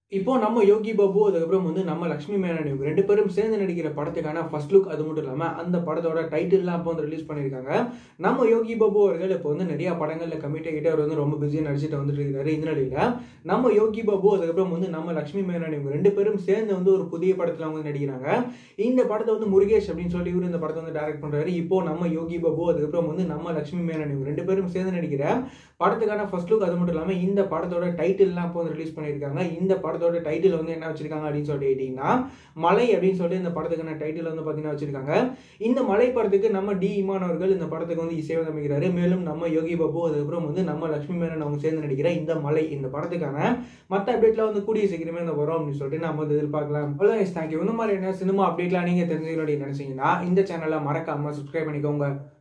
இப்போ நம்ம யோகி பாபு அதுக்கப்புறம் வந்து நம்ம லக்ஷ்மி மேனன் இவங்க ரெண்டு பேரும் சேர்ந்து நடிக்கிற படத்துக்கான ஃபர்ஸ்ட் லுக் அது மட்டும் இல்லாமல் அந்த படத்தோட டைட்டில்லாம் அப்போ வந்து ரிலீஸ் பண்ணியிருக்காங்க நம்ம யோகி பாபு அவர்கள் இப்போ வந்து நிறைய படங்களில் கமிட் ஆகிட்டு அவர் வந்து ரொம்ப பிஸியாக நடிச்சிட்டு வந்துட்டு இருக்காரு இந்த நிலையில் நம்ம யோகி பாபு அதுக்கப்புறம் வந்து நம்ம லக்ஷ்மி மேனன் இவங்க ரெண்டு பேரும் சேர்ந்து வந்து ஒரு புதிய படத்தில் அவங்க நடிக்கிறாங்க இந்த படத்தை வந்து முருகேஷ் அப்படின்னு சொல்லி இவர் இந்த படத்தை வந்து டைரக்ட் பண்ணுறாரு இப்போ நம்ம யோகி பாபு அதுக்கப்புறம் வந்து நம்ம லக்ஷ்மி மேனன் இவங்க ரெண்டு பேரும் சேர்ந்து நடிக்கிற படத்துக்கான ஃபர்ஸ்ட் லுக் அது மட்டும் இல்லாமல் இந்த படத்தோட டைட்டில்லாம் இப்போ வந்து ரிலீஸ் பண்ணியிருக்காங்க இந்த படத்தோட டைட்டில் வந்து என்ன வச்சிருக்காங்க அப்படின்னு சொல்லிட்டீங்கன்னா மலை அப்படின்னு சொல்லி இந்த படத்துக்கான டைட்டில் வந்து பார்த்தீங்கன்னா வச்சிருக்காங்க இந்த மலை படத்துக்கு நம்ம டி இமான் அவர்கள் இந்த படத்துக்கு வந்து இசையமைக்கிறாரு மேலும் நம்ம யோகி பாபு அதுக்கப்புறம் வந்து நம்ம லட்சுமி மேனன் அவங்க சேர்ந்து நடிக்கிற இந்த மலை இந்த படத்துக்கான மற்ற அப்டேட்லாம் வந்து கூடிய சீக்கிரமே இந்த வரும் அப்படின்னு சொல்லிட்டு நம்ம வந்து எதிர்பார்க்கலாம் அவ்வளோ தேங்க்யூ இந்த மாதிரி என்ன சினிமா அப்டேட்லாம் நீங்கள் தெரிஞ்சுக்கணும் அப்படின்னு நினைச்சீங்கன்னா இந்த சேனலை மறக்காம சப்ஸ்கிரைப் பண்ணிக்கோங்க